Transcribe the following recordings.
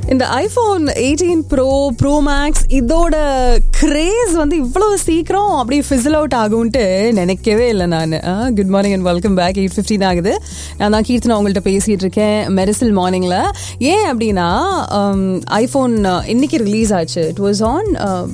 இந்த iPhone eighteen pro pro max இதோட craze வந்து இவ்வளவு சீக்கிரம் அப்படியே ஃபிசில் அவுட் ஆகும்ட்டு நினைக்கவே இல்லை நான் good morning and welcome back eight fifteen ஆகுது நான் தான் கீர்த்தனா உங்கள்கிட்ட பேசிட்டு இருக்கேன் மெரிசல் மார்னிங்ல ஏன் அப்படின்னா ஐஃபோன் இன்னைக்கு ரிலீஸ் ஆச்சு இட் வாஸ் ஆன்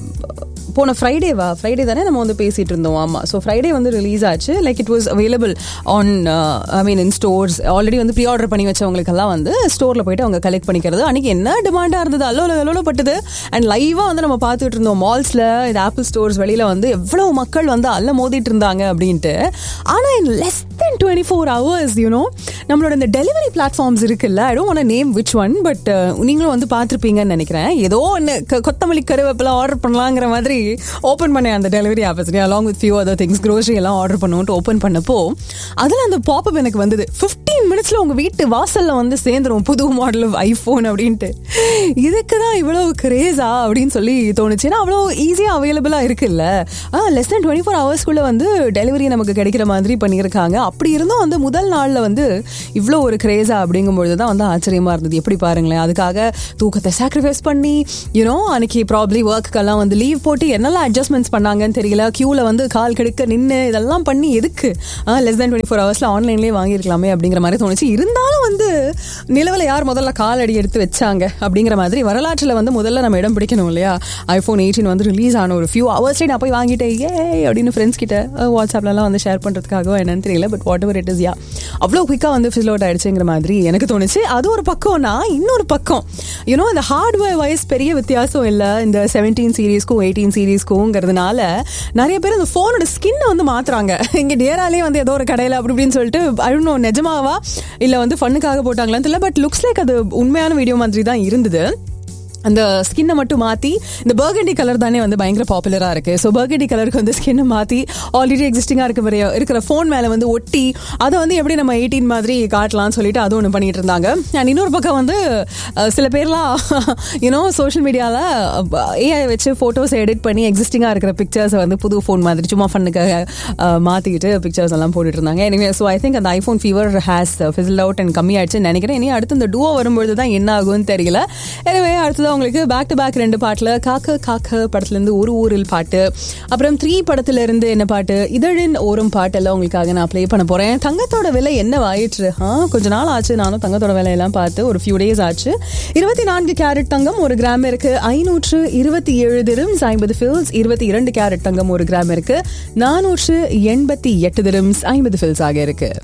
போன ஃப்ரைடேவா ஃப்ரைடே தானே நம்ம வந்து பேசிட்டு இருந்தோம் ஆமாம் ஸோ ஃப்ரைடே வந்து ரிலீஸ் ஆச்சு like it was available on I mean in stores already வந்து ப்ரீ ஆர்டர் பண்ணி வச்சவங்களுக்கெல்லாம் வந்து ஸ்டோரில் போயிட்டு அவங்க கலெக்ட் பண்ணிக்கிறது அன்றைக்கி என்ன டிமாண்டாக இருந்தது அல்லோ அல்லோ பட்டுது அண்ட் லைவாக வந்து நம்ம பார்த்துட்டு இருந்தோம் மால்ஸில் இது ஆப்பிள் ஸ்டோர்ஸ் வெளியில் வந்து எவ்வளோ மக்கள் வந்து அல்ல மோதிட்டு இருந்தாங்க அப்படின்ட்டு ஆனால் in less than twenty four hours you know நம்மளோட இந்த டெலிவரி பிளாட்ஃபார்ம்ஸ் இருக்குல்ல I don't want name which one but நீங்களும் வந்து பார்த்துருப்பீங்கன்னு நினைக்கிறேன் ஏதோ ஒன்று கொத்தமல்லி கருவேப்பிலாம் ஆர்டர் பண்ணலாங்கிற மாதிரி ஓப்பன் பண்ணேன் அந்த delivery app along with few other things grocery எல்லாம் ஆர்டர் பண்ணுவோன்ட்டு ஓப்பன் பண்ணப்போ அதில் அந்த பாப்பப் எனக்கு வந்தது ஃபிஃப்டீன் மினிட்ஸில் உங்கள் வீட்டு வாசலில் வந்து சேர்ந்துரும் புது மாடல் ஐஃபோன் அப்படின்ட்டு இதுக்கு தான் இவ்வளோ கிரேஸா அப்படின்னு சொல்லி தோணுச்சு ஏன்னா அவ்வளோ ஈஸியாக அவைலபிளாக இருக்குல்ல ஆ லெஸ் தென் டுவெண்ட்டி ஃபோர் ஹவர்ஸ்க்குள்ளே வந்து டெலிவரி நமக்கு கிடைக்கிற மாதிரி பண்ணியிருக்காங்க அப்படி இருந்தும் வந்து முதல் நாளில் வந்து இவ்வளோ ஒரு கிரேஸா அப்படிங்கும்பொழுது தான் வந்து ஆச்சரியமாக இருந்தது எப்படி பாருங்களேன் அதுக்காக தூக்கத்தை சாக்ரிஃபைஸ் பண்ணி யூனோ அன்னைக்கு ப்ராப்ளி ஒர்க்குக்கெல்லாம் வந்து லீவ் போட்டு என்னெல்லாம் அட்ஜஸ்ட்மெண்ட்ஸ் பண்ணாங்கன்னு தெரியல க்யூவில் வந்து கால் கெடுக்க நின்று இதெல்லாம் பண்ணி எதுக்கு லெஸ் தென் டுவெண்ட்டி ஃபோர் ஹவர்ஸில் ஆன்லைன்லேயே வாங்கியிருக்கலாமே அப்படிங்கிற மாதிரி தோணுச்சு இருந்தாலும் வந்து நிலவில் யார் முதல்ல கால் அடி எடுத்து வச்சாங்க அப்படிங்கிற மாதிரி வரலாற்றில் வந்து முதல்ல நம்ம இடம் பிடிக்கணும் இல்லையா ஐஃபோன் எயிட்டீன் வந்து ரிலீஸ் ஆன ஒரு ஃபியூ ஹவர்ஸ்லேயே நான் போய் வாங்கிட்டேன் ஏ அப்படின்னு ஃப்ரெண்ட்ஸ் கிட்ட வாட்ஸ்அப்லலாம் வந்து ஷேர் பண்ணுறதுக்காக என்னன்னு தெரியல but whatever it is yeah அவ்வளோ குயிக்காக வந்து ஃபில் அவுட் ஆயிடுச்சுங்கிற மாதிரி எனக்கு தோணுச்சு அது ஒரு பக்கம்னா இன்னொரு பக்கம் யூனோ இந்த ஹார்ட்வேர் வைஸ் பெரிய வித்தியாசம் இல்லை இந்த செவன்டீன் சீரீஸ்க்கும் எயிட்டீன் சீரீஸ்க்கும்ங்கிறதுனால நிறைய பேர் அந்த ஃபோனோட ஸ்கின்னை வந்து மாத்துறாங்க இங்கே டியராலே வந்து ஏதோ ஒரு கடையில் அப்படி இப்படின்னு சொல்லிட்டு அழுனோ நிஜமாவா இல்லை வந்து ஃபண்ணுக்காக போட்டாங்களான்னு தெரியல பட் லுக்ஸ் லைக் அது உண்மையான வீடியோ மாதிரி தான் இருந்தது அந்த ஸ்கின்னை மட்டும் மாற்றி இந்த பர்கண்டி கலர் தானே வந்து பயங்கர பாப்புலராக இருக்குது ஸோ பர்கண்டி கலருக்கு வந்து ஸ்கின்னை மாற்றி ஆல்ரெடி எக்ஸிஸ்டிங்காக இருக்க வரைய இருக்கிற ஃபோன் மேலே வந்து ஒட்டி அதை வந்து எப்படி நம்ம எயிட்டீன் மாதிரி காட்டலாம்னு சொல்லிட்டு அது ஒன்று பண்ணிட்டு இருந்தாங்க அண்ட் இன்னொரு பக்கம் வந்து சில பேர்லாம் யூனோ சோஷியல் மீடியாவில் ஏஐ வச்சு ஃபோட்டோஸ் எடிட் பண்ணி எக்ஸிஸ்டிங்காக இருக்கிற பிக்சர்ஸை வந்து புது ஃபோன் மாதிரி சும்மா ஃபண்ணுக்காக மாற்றிக்கிட்டு பிக்சர்ஸ் எல்லாம் போட்டுட்டு இருந்தாங்க எனவே ஸோ ஐ திங்க் அந்த iPhone fever has fizzle out and கம்மியாயிடுச்சுன்னு நினைக்கிறேன் இனி அடுத்து இந்த டூவோ வரும்பொழுது தான் என்ன ஆகும்னு தெரியல எனவே அடுத்தது உங்களுக்கு பேக் டு பேக் ரெண்டு பாட்டில் காக்க காக்க படத்துலேருந்து ஒரு ஊரில் பாட்டு அப்புறம் த்ரீ படத்துல இருந்து என்ன பாட்டு இதழின் ஓரும் பாட்டெல்லாம் உங்களுக்காக நான் ப்ளே பண்ண போகிறேன் தங்கத்தோட விலை என்ன ஆயிற்று ஆ கொஞ்ச நாள் ஆச்சு நானும் தங்கத்தோட விலையெல்லாம் பார்த்து ஒரு ஃபியூ டேஸ் ஆச்சு இருபத்தி நான்கு கேரட் தங்கம் ஒரு கிராம் இருக்கு ஐநூற்று இருபத்தி ஏழு திரம்ஸ் ஐம்பது ஃபில்ஸ் இருபத்தி இரண்டு கேரட் தங்கம் ஒரு கிராம் இருக்கு நானூற்று எண்பத்தி எட்டு திரம்ஸ் ஐம்பது ஃபில்ஸ் ஆக இருக்கு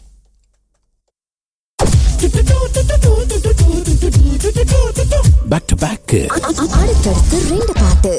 பேக் டு பேக் அடுத்தடுத்து ரெண்டு பாட்டு